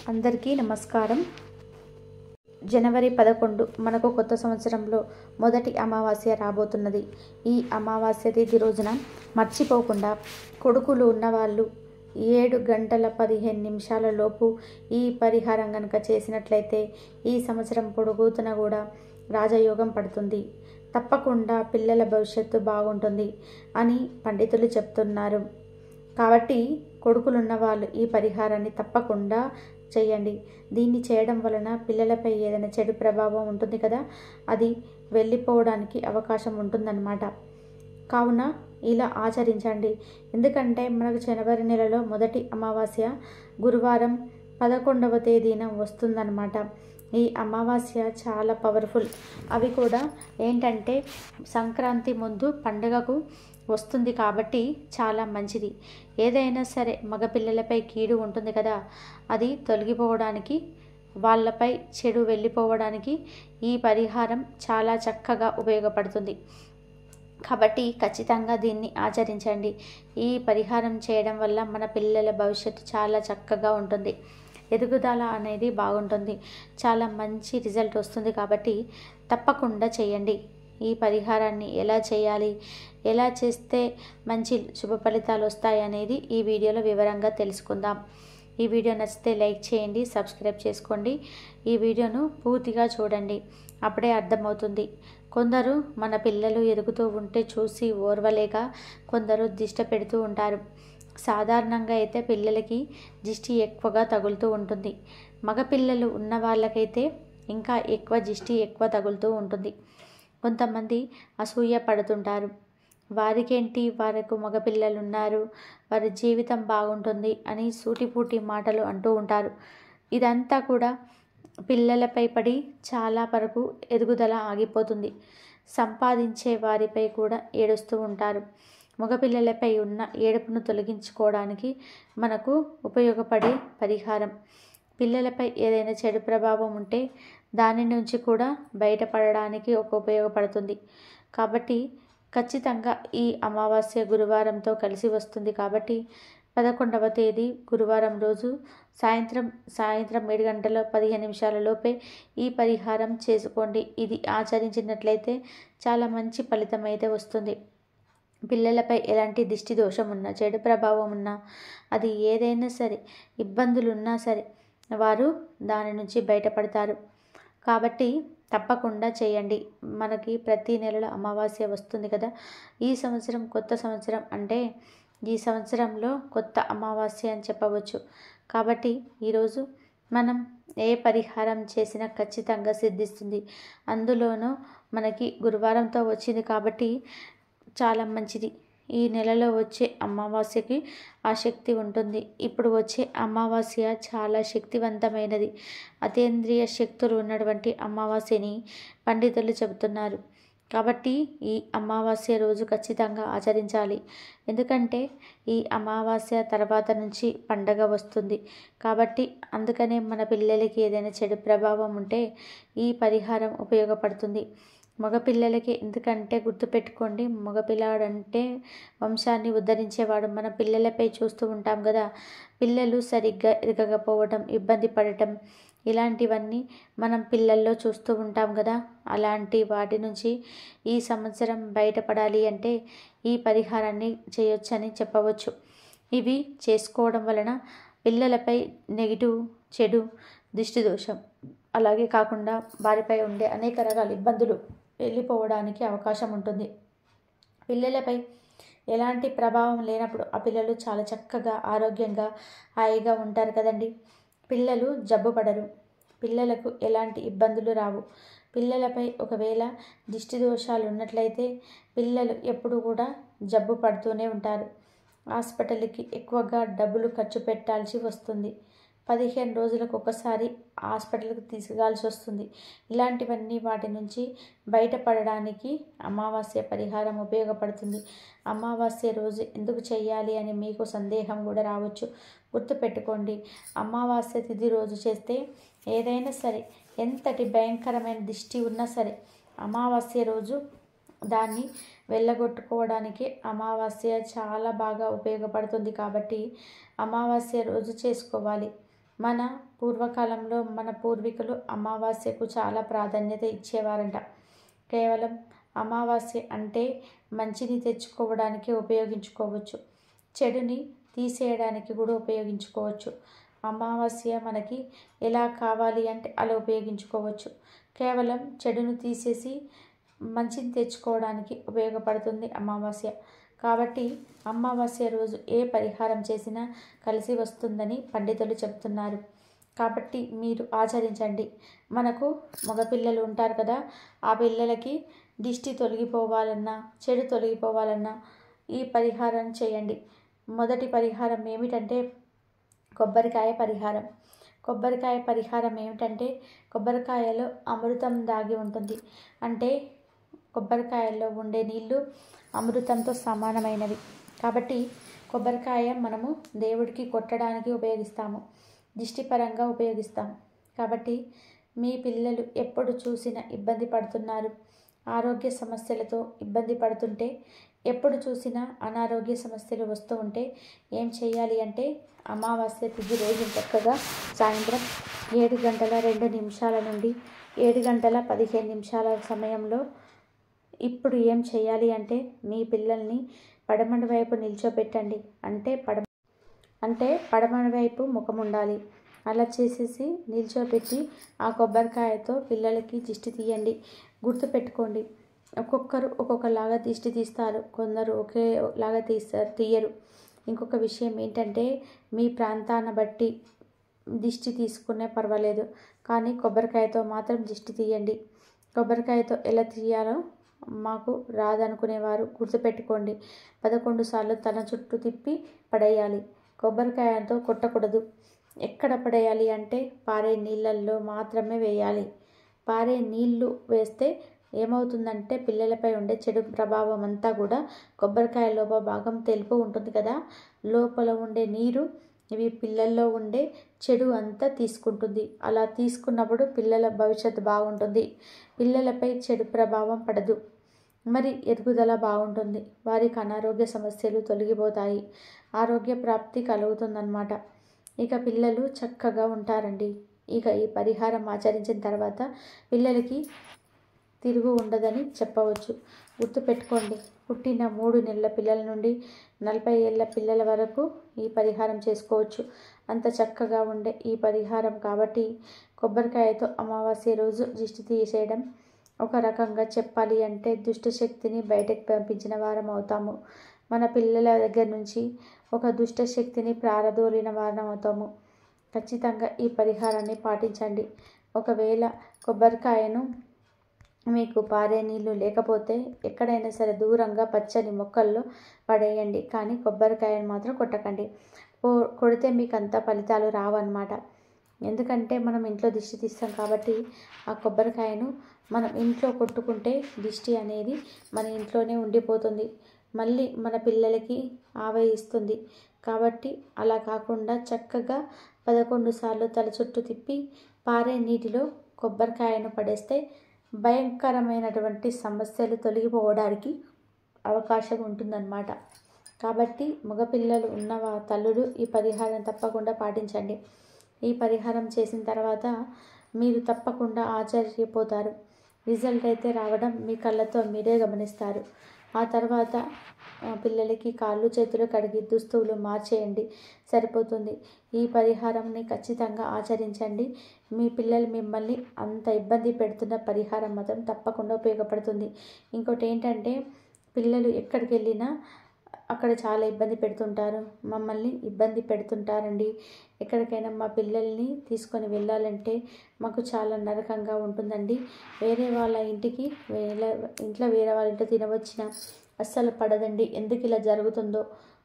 అందరికీ నమస్కారం జనవరి పదకొండు మనకు కొత్త సంవత్సరంలో మొదటి అమావాస్య రాబోతున్నది ఈ అమావాస్య తిథి రోజున మర్చిపోకుండా కొడుకులు ఉన్నవాళ్ళు ఏడు గంటల పదిహేను నిమిషాల లోపు ఈ పరిహారం కనుక చేసినట్లయితే ఈ సంవత్సరం పొడుగుతున కూడా రాజయోగం పడుతుంది తప్పకుండా పిల్లల భవిష్యత్తు బాగుంటుంది అని పండితులు చెప్తున్నారు కాబట్టి కొడుకులున్న వాళ్ళు ఈ పరిహారాన్ని తప్పకుండా చేయండి దీన్ని చేయడం వలన పిల్లలపై ఏదైనా చెడు ప్రభావం ఉంటుంది కదా అది వెళ్ళిపోవడానికి అవకాశం ఉంటుందన్నమాట కావున ఇలా ఆచరించండి ఎందుకంటే మనకు జనవరి నెలలో మొదటి అమావాస్య గురువారం పదకొండవ తేదీన వస్తుందన్నమాట ఈ అమావాస్య చాలా పవర్ఫుల్ అవి కూడా ఏంటంటే సంక్రాంతి ముందు పండుగకు వస్తుంది కాబట్టి చాలా మంచిది ఏదైనా సరే మగపిల్లలపై కీడు ఉంటుంది కదా అది తొలగిపోవడానికి వాళ్ళపై చెడు వెళ్ళిపోవడానికి ఈ పరిహారం చాలా చక్కగా ఉపయోగపడుతుంది కాబట్టి ఖచ్చితంగా దీన్ని ఆచరించండి ఈ పరిహారం చేయడం వల్ల మన పిల్లల భవిష్యత్తు చాలా చక్కగా ఉంటుంది ఎదుగుదల అనేది బాగుంటుంది చాలా మంచి రిజల్ట్ వస్తుంది కాబట్టి తప్పకుండా చేయండి ఈ పరిహారాన్ని ఎలా చేయాలి ఎలా చేస్తే మంచి శుభ ఫలితాలు వస్తాయి అనేది ఈ వీడియోలో వివరంగా తెలుసుకుందాం ఈ వీడియో నచ్చితే లైక్ చేయండి సబ్స్క్రైబ్ చేసుకోండి ఈ వీడియోను పూర్తిగా చూడండి అప్పుడే అర్థమవుతుంది కొందరు మన పిల్లలు ఎదుగుతూ ఉంటే చూసి ఓర్వలేక కొందరు దిష్ట పెడుతూ ఉంటారు సాధారణంగా అయితే పిల్లలకి దిష్టి ఎక్కువగా తగులుతూ ఉంటుంది మగపిల్లలు ఉన్న వాళ్ళకైతే ఇంకా ఎక్కువ దిష్టి ఎక్కువ తగులుతూ ఉంటుంది కొంతమంది అసూయ పడుతుంటారు వారికేంటి వారికి మగపిల్లలు ఉన్నారు వారి జీవితం బాగుంటుంది అని సూటిపూటి మాటలు అంటూ ఉంటారు ఇదంతా కూడా పిల్లలపై పడి చాలా వరకు ఎదుగుదల ఆగిపోతుంది సంపాదించే వారిపై కూడా ఏడుస్తూ ఉంటారు మగపిల్లలపై ఉన్న ఏడుపును తొలగించుకోవడానికి మనకు ఉపయోగపడే పరిహారం పిల్లలపై ఏదైనా చెడు ప్రభావం ఉంటే దాని నుంచి కూడా బయటపడడానికి ఒక ఉపయోగపడుతుంది కాబట్టి ఖచ్చితంగా ఈ అమావాస్య గురువారంతో కలిసి వస్తుంది కాబట్టి పదకొండవ తేదీ గురువారం రోజు సాయంత్రం సాయంత్రం ఏడు గంటల పదిహేను నిమిషాల లోపే ఈ పరిహారం చేసుకోండి ఇది ఆచరించినట్లయితే చాలా మంచి ఫలితం అయితే వస్తుంది పిల్లలపై ఎలాంటి దిష్టి దోషం ఉన్నా చెడు ప్రభావం ఉన్నా అది ఏదైనా సరే ఇబ్బందులు ఉన్నా సరే వారు దాని నుంచి బయటపడతారు కాబట్టి తప్పకుండా చేయండి మనకి ప్రతి నెలలో అమావాస్య వస్తుంది కదా ఈ సంవత్సరం కొత్త సంవత్సరం అంటే ఈ సంవత్సరంలో కొత్త అమావాస్య అని చెప్పవచ్చు కాబట్టి ఈరోజు మనం ఏ పరిహారం చేసినా ఖచ్చితంగా సిద్ధిస్తుంది అందులోనూ మనకి గురువారంతో వచ్చింది కాబట్టి చాలా మంచిది ఈ నెలలో వచ్చే అమావాస్యకి ఆ శక్తి ఉంటుంది ఇప్పుడు వచ్చే అమావాస్య చాలా శక్తివంతమైనది అతీంద్రియ శక్తులు ఉన్నటువంటి అమావాస్యని పండితులు చెబుతున్నారు కాబట్టి ఈ అమావాస్య రోజు ఖచ్చితంగా ఆచరించాలి ఎందుకంటే ఈ అమావాస్య తర్వాత నుంచి పండగ వస్తుంది కాబట్టి అందుకనే మన పిల్లలకి ఏదైనా చెడు ప్రభావం ఉంటే ఈ పరిహారం ఉపయోగపడుతుంది మగపిల్లలకి ఎందుకంటే గుర్తుపెట్టుకోండి మగపిల్లాడంటే వంశాన్ని ఉద్ధరించేవాడు మన పిల్లలపై చూస్తూ ఉంటాం కదా పిల్లలు సరిగ్గా ఎదగకపోవడం ఇబ్బంది పడటం ఇలాంటివన్నీ మనం పిల్లల్లో చూస్తూ ఉంటాం కదా అలాంటి వాటి నుంచి ఈ సంవత్సరం బయటపడాలి అంటే ఈ పరిహారాన్ని చేయొచ్చని చెప్పవచ్చు ఇవి చేసుకోవడం వలన పిల్లలపై నెగిటివ్ చెడు దిష్టి దోషం అలాగే కాకుండా వారిపై ఉండే అనేక రకాల ఇబ్బందులు వెళ్ళిపోవడానికి అవకాశం ఉంటుంది పిల్లలపై ఎలాంటి ప్రభావం లేనప్పుడు ఆ పిల్లలు చాలా చక్కగా ఆరోగ్యంగా హాయిగా ఉంటారు కదండి పిల్లలు జబ్బు పడరు పిల్లలకు ఎలాంటి ఇబ్బందులు రావు పిల్లలపై ఒకవేళ దిష్టి దోషాలు ఉన్నట్లయితే పిల్లలు ఎప్పుడు కూడా జబ్బు పడుతూనే ఉంటారు హాస్పిటల్కి ఎక్కువగా డబ్బులు ఖర్చు పెట్టాల్సి వస్తుంది పదిహేను రోజులకు ఒకసారి హాస్పిటల్కి తీసుకెళ్లాల్సి వస్తుంది ఇలాంటివన్నీ వాటి నుంచి బయటపడడానికి అమావాస్య పరిహారం ఉపయోగపడుతుంది అమావాస్య రోజు ఎందుకు చేయాలి అని మీకు సందేహం కూడా రావచ్చు గుర్తుపెట్టుకోండి అమావాస్య తిథి రోజు చేస్తే ఏదైనా సరే ఎంతటి భయంకరమైన దిష్టి ఉన్నా సరే అమావాస్య రోజు దాన్ని వెళ్ళగొట్టుకోవడానికి అమావాస్య చాలా బాగా ఉపయోగపడుతుంది కాబట్టి అమావాస్య రోజు చేసుకోవాలి మన పూర్వకాలంలో మన పూర్వీకులు అమావాస్యకు చాలా ప్రాధాన్యత ఇచ్చేవారంట కేవలం అమావాస్య అంటే మంచిని తెచ్చుకోవడానికి ఉపయోగించుకోవచ్చు చెడుని తీసేయడానికి కూడా ఉపయోగించుకోవచ్చు అమావాస్య మనకి ఎలా కావాలి అంటే అలా ఉపయోగించుకోవచ్చు కేవలం చెడును తీసేసి మంచిని తెచ్చుకోవడానికి ఉపయోగపడుతుంది అమావాస్య కాబట్టి అమావాస్య రోజు ఏ పరిహారం చేసినా కలిసి వస్తుందని పండితులు చెబుతున్నారు కాబట్టి మీరు ఆచరించండి మనకు మగపిల్లలు ఉంటారు కదా ఆ పిల్లలకి దిష్టి తొలగిపోవాలన్నా చెడు తొలగిపోవాలన్నా ఈ పరిహారం చేయండి మొదటి పరిహారం ఏమిటంటే కొబ్బరికాయ పరిహారం కొబ్బరికాయ పరిహారం ఏమిటంటే కొబ్బరికాయలో అమృతం దాగి ఉంటుంది అంటే కొబ్బరికాయల్లో ఉండే నీళ్ళు అమృతంతో సమానమైనవి కాబట్టి కొబ్బరికాయ మనము దేవుడికి కొట్టడానికి ఉపయోగిస్తాము దిష్టిపరంగా ఉపయోగిస్తాము కాబట్టి మీ పిల్లలు ఎప్పుడు చూసినా ఇబ్బంది పడుతున్నారు ఆరోగ్య సమస్యలతో ఇబ్బంది పడుతుంటే ఎప్పుడు చూసినా అనారోగ్య సమస్యలు వస్తూ ఉంటే ఏం చేయాలి అంటే అమావాస్య తిథి రోజు చక్కగా సాయంత్రం ఏడు గంటల రెండు నిమిషాల నుండి ఏడు గంటల పదిహేను నిమిషాల సమయంలో ఇప్పుడు ఏం చేయాలి అంటే మీ పిల్లల్ని పడమటి వైపు నిల్చోబెట్టండి అంటే పడ అంటే పడమటి వైపు ముఖం ఉండాలి అలా చేసేసి నిల్చోబెట్టి ఆ కొబ్బరికాయతో పిల్లలకి దిష్టి తీయండి గుర్తుపెట్టుకోండి ఒక్కొక్కరు ఒక్కొక్కలాగా దిష్టి తీస్తారు కొందరు ఒకేలాగా తీస్తారు తీయరు ఇంకొక విషయం ఏంటంటే మీ ప్రాంతాన్ని బట్టి దిష్టి తీసుకునే పర్వాలేదు కానీ కొబ్బరికాయతో మాత్రం దిష్టి తీయండి కొబ్బరికాయతో ఎలా తీయాలో మాకు రాదనుకునేవారు గుర్తుపెట్టుకోండి పదకొండు సార్లు తన చుట్టూ తిప్పి పడేయాలి కొబ్బరికాయతో కొట్టకూడదు ఎక్కడ పడేయాలి అంటే పారే నీళ్ళల్లో మాత్రమే వేయాలి పారే నీళ్లు వేస్తే ఏమవుతుందంటే పిల్లలపై ఉండే చెడు ప్రభావం అంతా కూడా కొబ్బరికాయ లోపల భాగం తెలుపు ఉంటుంది కదా లోపల ఉండే నీరు ఇవి పిల్లల్లో ఉండే చెడు అంతా తీసుకుంటుంది అలా తీసుకున్నప్పుడు పిల్లల భవిష్యత్తు బాగుంటుంది పిల్లలపై చెడు ప్రభావం పడదు మరి ఎదుగుదల బాగుంటుంది వారికి అనారోగ్య సమస్యలు తొలగిపోతాయి ఆరోగ్య ప్రాప్తి కలుగుతుందన్నమాట ఇక పిల్లలు చక్కగా ఉంటారండి ఇక ఈ పరిహారం ఆచరించిన తర్వాత పిల్లలకి తిరుగు ఉండదని చెప్పవచ్చు గుర్తుపెట్టుకోండి పుట్టిన మూడు నెలల పిల్లల నుండి నలభై ఏళ్ళ పిల్లల వరకు ఈ పరిహారం చేసుకోవచ్చు అంత చక్కగా ఉండే ఈ పరిహారం కాబట్టి కొబ్బరికాయతో అమావాస్య రోజు దిష్టి తీసేయడం ఒక రకంగా చెప్పాలి అంటే దుష్ట శక్తిని బయటకు పంపించిన వారం అవుతాము మన పిల్లల దగ్గర నుంచి ఒక దుష్ట శక్తిని ప్రారదోలిన వారం అవుతాము ఖచ్చితంగా ఈ పరిహారాన్ని పాటించండి ఒకవేళ కొబ్బరికాయను మీకు పారే నీళ్ళు లేకపోతే ఎక్కడైనా సరే దూరంగా పచ్చని మొక్కల్లో పడేయండి కానీ కొబ్బరికాయను మాత్రం కొట్టకండి కొ- కొడితే మీకు అంత ఫలితాలు రావన్నమాట ఎందుకంటే మనం ఇంట్లో దిష్టి తీస్తాం కాబట్టి ఆ కొబ్బరికాయను మనం ఇంట్లో కొట్టుకుంటే దిష్టి అనేది మన ఇంట్లోనే ఉండిపోతుంది మళ్ళీ మన పిల్లలకి ఆవహిస్తుంది కాబట్టి అలా కాకుండా చక్కగా పదకొండు సార్లు తల చుట్టూ తిప్పి పారే నీటిలో కొబ్బరికాయను పడేస్తే భయంకరమైనటువంటి సమస్యలు తొలగిపోవడానికి అవకాశం ఉంటుందన్నమాట కాబట్టి మగపిల్లలు ఉన్న వా- తల్లులు ఈ పరిహారం తప్పకుండా పాటించండి ఈ పరిహారం చేసిన తర్వాత మీరు తప్పకుండా ఆశ్చర్యపోతారు రిజల్ట్ అయితే రావడం మీ కళ్ళతో మీరే గమనిస్తారు ఆ తర్వాత ఆ, పిల్లలకి కాళ్ళు చేతులు కడిగి దుస్తువులు మార్చేయండి సరిపోతుంది ఈ పరిహారంని ఖచ్చితంగా ఆచరించండి మీ పిల్లలు మిమ్మల్ని అంత ఇబ్బంది పెడుతున్న పరిహారం మాత్రం తప్పకుండా ఉపయోగపడుతుంది ఇంకోటి ఏంటంటే పిల్లలు ఎక్కడికి వెళ్ళినా అక్కడ చాలా ఇబ్బంది పెడుతుంటారు మమ్మల్ని ఇబ్బంది పెడుతుంటారండి ఎక్కడికైనా మా పిల్లల్ని తీసుకొని వెళ్ళాలంటే మాకు చాలా నరకంగా ఉంటుందండి వేరే వాళ్ళ ఇంటికి వేరే ఇంట్లో వేరే వాళ్ళ ఇంట్లో తినవచ్చిన అస్సలు పడదండి ఎందుకు ఇలా జరుగుతుందో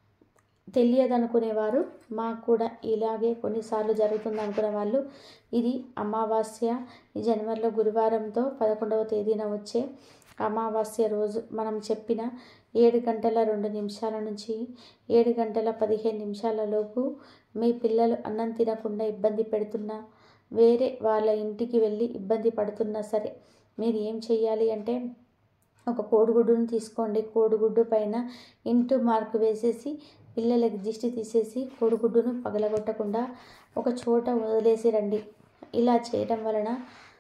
తెలియదనుకునేవారు మాకు కూడా ఇలాగే కొన్నిసార్లు జరుగుతుంది అనుకునే వాళ్ళు ఇది అమావాస్య ఈ జనవరిలో గురువారంతో పదకొండవ తేదీన వచ్చే అమావాస్య రోజు మనం చెప్పిన ఏడు గంటల రెండు నిమిషాల నుంచి ఏడు గంటల పదిహేను నిమిషాల లోపు మీ పిల్లలు అన్నం తినకుండా ఇబ్బంది పెడుతున్నా వేరే వాళ్ళ ఇంటికి వెళ్ళి ఇబ్బంది పడుతున్నా సరే మీరు ఏం చేయాలి అంటే ఒక కోడిగుడ్డును తీసుకోండి కోడిగుడ్డు పైన ఇంటూ మార్క్ వేసేసి పిల్లలకి దిష్టి తీసేసి కోడిగుడ్డును పగలగొట్టకుండా ఒక చోట వదిలేసి రండి ఇలా చేయడం వలన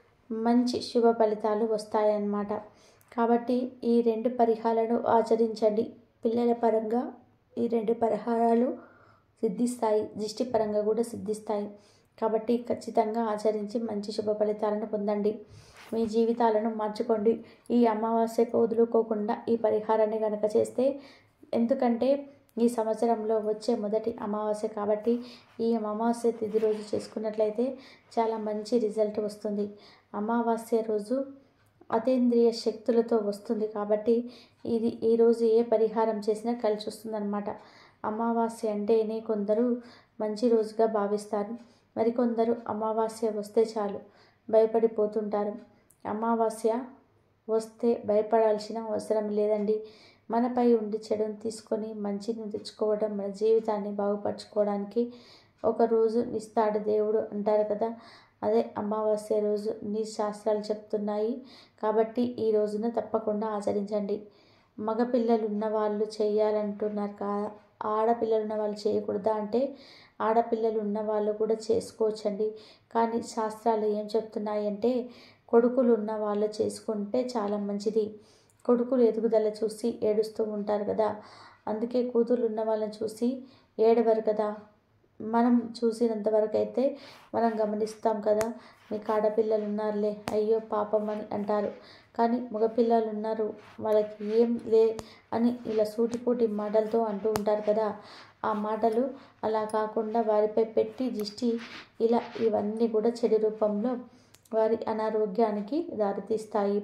మంచి శుభ ఫలితాలు వస్తాయన్నమాట కాబట్టి ఈ రెండు పరిహారాలను ఆచరించండి పిల్లల పరంగా ఈ రెండు పరిహారాలు సిద్ధిస్తాయి దిష్టి పరంగా కూడా సిద్ధిస్తాయి కాబట్టి ఖచ్చితంగా ఆచరించి మంచి శుభ ఫలితాలను పొందండి మీ జీవితాలను మార్చుకోండి ఈ అమావాస్యకు వదులుకోకుండా ఈ పరిహారాన్ని కనుక చేస్తే ఎందుకంటే ఈ సంవత్సరంలో వచ్చే మొదటి అమావాస్య కాబట్టి ఈ అమావాస్య తిథి రోజు చేసుకున్నట్లయితే చాలా మంచి రిజల్ట్ వస్తుంది అమావాస్య రోజు అతీంద్రియ శక్తులతో వస్తుంది కాబట్టి ఇది ఈరోజు ఏ పరిహారం చేసినా కలిసి వస్తుందన్నమాట అమావాస్య అంటేనే కొందరు మంచి రోజుగా భావిస్తారు మరికొందరు అమావాస్య వస్తే చాలు భయపడిపోతుంటారు అమావాస్య వస్తే భయపడాల్సిన అవసరం లేదండి మనపై ఉండి చెడును తీసుకొని మంచిని తెచ్చుకోవడం మన జీవితాన్ని బాగుపరచుకోవడానికి ఒక రోజు ఇస్తాడు దేవుడు అంటారు కదా అదే అమావాస్య రోజు నీ శాస్త్రాలు చెప్తున్నాయి కాబట్టి ఈ రోజున తప్పకుండా ఆచరించండి మగపిల్లలు ఉన్న వాళ్ళు చేయాలంటున్నారు కా ఆడపిల్లలు ఉన్న వాళ్ళు చేయకూడదా అంటే ఆడపిల్లలు ఉన్న వాళ్ళు కూడా చేసుకోవచ్చండి కానీ శాస్త్రాలు ఏం చెప్తున్నాయి అంటే కొడుకులు ఉన్న వాళ్ళు చేసుకుంటే చాలా మంచిది కొడుకులు ఎదుగుదల చూసి ఏడుస్తూ ఉంటారు కదా అందుకే కూతుర్లు ఉన్న వాళ్ళని చూసి ఏడవరు కదా మనం చూసినంత వరకు అయితే మనం గమనిస్తాం కదా మీకు ఆడపిల్లలు ఉన్నారులే అయ్యో పాపం అని అంటారు కానీ మగపిల్లలు ఉన్నారు వాళ్ళకి ఏం లే అని ఇలా సూటిపూటి మాటలతో అంటూ ఉంటారు కదా ఆ మాటలు అలా కాకుండా వారిపై పెట్టి దిష్టి ఇలా ఇవన్నీ కూడా చెడు రూపంలో వారి అనారోగ్యానికి దారితీస్తాయి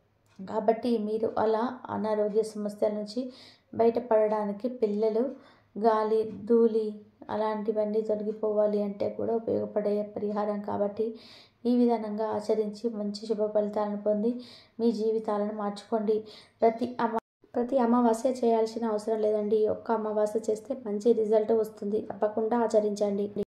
కాబట్టి మీరు అలా అనారోగ్య సమస్యల నుంచి బయటపడడానికి పిల్లలు గాలి ధూళి అలాంటివన్నీ తొలగిపోవాలి అంటే కూడా ఉపయోగపడే పరిహారం కాబట్టి ఈ విధానంగా ఆచరించి మంచి శుభ ఫలితాలను పొంది మీ జీవితాలను మార్చుకోండి ప్రతి అమా ప్రతి అమావాస్య చేయాల్సిన అవసరం లేదండి ఒక్క అమావాస్య చేస్తే మంచి రిజల్ట్ వస్తుంది తప్పకుండా ఆచరించండి